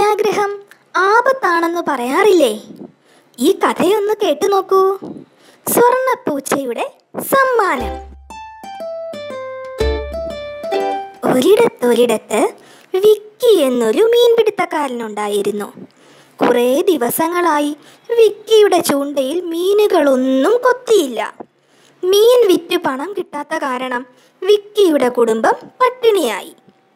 അത്യാഗ്രഹം ആപത്താണെന്ന് പറയാറില്ലേ ഈ കഥയൊന്ന് കേട്ടു നോക്കൂ സ്വർണപ്പൂച്ചയുടെ സമ്മാനം ഒരിടത്തൊരിടത്ത് വിക്കി എന്നൊരു മീൻപിടുത്തക്കാരനുണ്ടായിരുന്നു കുറേ ദിവസങ്ങളായി വിക്കിയുടെ ചൂണ്ടയിൽ മീനുകളൊന്നും കൊത്തിയില്ല മീൻ വിറ്റ് പണം കിട്ടാത്ത കാരണം വിക്കിയുടെ കുടുംബം പട്ടിണിയായി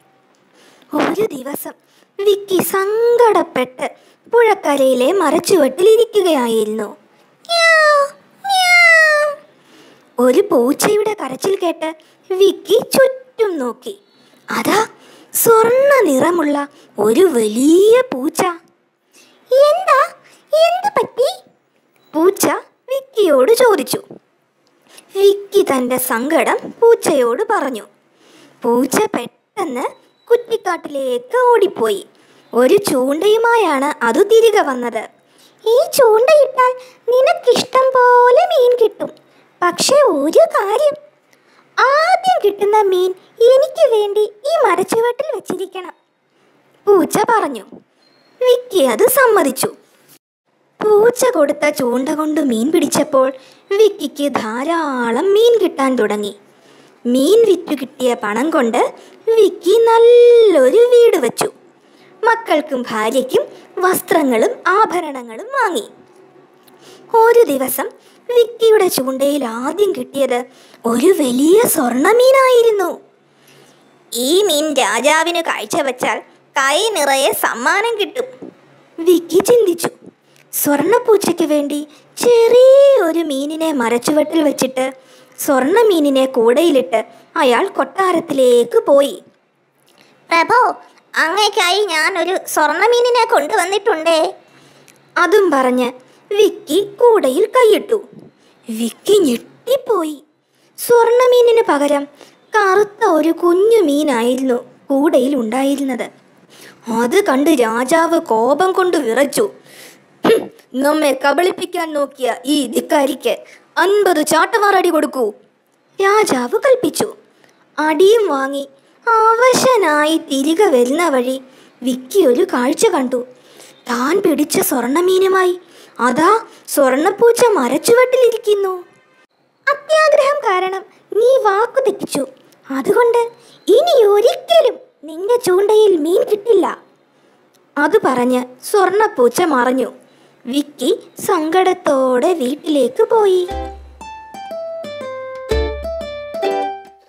ഒരു ദിവസം വിക്കി സങ്കടപ്പെട്ട് പുഴക്കരയിലെ മരച്ചുവട്ടിലിരിക്കുകയായിരുന്നു മ്യാവ്, മ്യാവ്. ഒരു പൂച്ചയുടെ കരച്ചിൽ കേട്ട് വിക്കി ചുറ്റും നോക്കി അതാ സ്വർണ്ണ നിറമുള്ള ഒരു വലിയ പൂച്ച എന്താ എന്ത് പറ്റി പൂച്ച വിക്കിയോട് ചോദിച്ചു വിക്കി തൻ്റെ സങ്കടം പൂച്ചയോട് പറഞ്ഞു പൂച്ച പെട്ടെന്ന് കുറ്റിക്കാട്ടിലേക്ക് ഓടിപ്പോയി ഒരു ചൂണ്ടയുമായാണ് അത് തിരികെ വന്നത് ഈ ചൂണ്ടയിട്ടാൽ നിനക്കിഷ്ടം പോലെ മീൻ കിട്ടും പക്ഷെ ഒരു കാര്യം ആദ്യം കിട്ടുന്ന മീൻ എനിക്ക് വേണ്ടി ഈ മരച്ചുവട്ടിൽ വെച്ചിരിക്കണം പൂച്ച പറഞ്ഞു വിക്കി അത് സമ്മതിച്ചു പൂച്ച കൊടുത്ത ചൂണ്ട കൊണ്ട് മീൻ പിടിച്ചപ്പോൾ വിക്കിക്ക് ധാരാളം മീൻ കിട്ടാൻ തുടങ്ങി മീൻ വിറ്റു കിട്ടിയ പണം കൊണ്ട് വിക്കി നല്ലൊരു വീട് വച്ചു മക്കൾക്കും ഭാര്യയ്ക്കും വസ്ത്രങ്ങളും ആഭരണങ്ങളും വാങ്ങി ഒരു ദിവസം വിക്കിയുടെ ചൂണ്ടയിൽ ആദ്യം കിട്ടിയത് ഒരു വലിയ സ്വർണ്ണമീനായിരുന്നു ഈ മീൻ രാജാവിന് കാഴ്ചവെച്ചാൽ കൈ നിറയെ സമ്മാനം കിട്ടും വിക്കി ചിന്തിച്ചു സ്വർണ്ണപ്പൂച്ചയ്ക്ക് വേണ്ടി ചെറിയൊരു മീനിനെ മരച്ചുവട്ടിൽ വെച്ചിട്ട് സ്വർണ്ണ മീനിനെ കൂടയിലിട്ട് അയാൾ കൊട്ടാരത്തിലേക്ക് പോയി പ്രഭോ അങ്ങേക്കായി ഞാൻ ഒരു സ്വർണ്ണ മീനിനെ കൊണ്ടുവന്നിട്ടുണ്ടേ അതും പറഞ്ഞ് വിക്കി കൂടയിൽ കൈയിട്ടു വിക്കി ഞെട്ടിപ്പോയി സ്വർണ്ണമീനിന് പകരം കറുത്ത ഒരു കുഞ്ഞു മീനായിരുന്നു കൂടയിൽ ഉണ്ടായിരുന്നത് അത് കണ്ട് രാജാവ് കോപം കൊണ്ട് വിറച്ചു "ഹും, നമ്മെ കബളിപ്പിക്കാൻ നോക്കിയ ഈ ധിക്കാരിക്ക് അൻപത് ചാട്ടവാറടി കൊടുക്കൂ രാജാവ് കൽപ്പിച്ചു അടിയും വാങ്ങി അവശനായി തിരികെ വരുന്ന വഴി വിക്കി ഒരു കാഴ്ച കണ്ടു താൻ പിടിച്ച സ്വർണ്ണമീനുമായി അതാ സ്വർണ്ണപ്പൂച്ച മരച്ചുവട്ടിലിരിക്കുന്നു അത്യാഗ്രഹം കാരണം നീ വാക്കു തെറ്റിച്ചു അതുകൊണ്ട് ഇനി ഒരിക്കലും നിന്റെ ചൂണ്ടയിൽ മീൻ കിട്ടില്ല അത് പറഞ്ഞ് സ്വർണ്ണപ്പൂച്ച മറഞ്ഞു വിക്കി സങ്കടത്തോടെ വീട്ടിലേക്ക് പോയി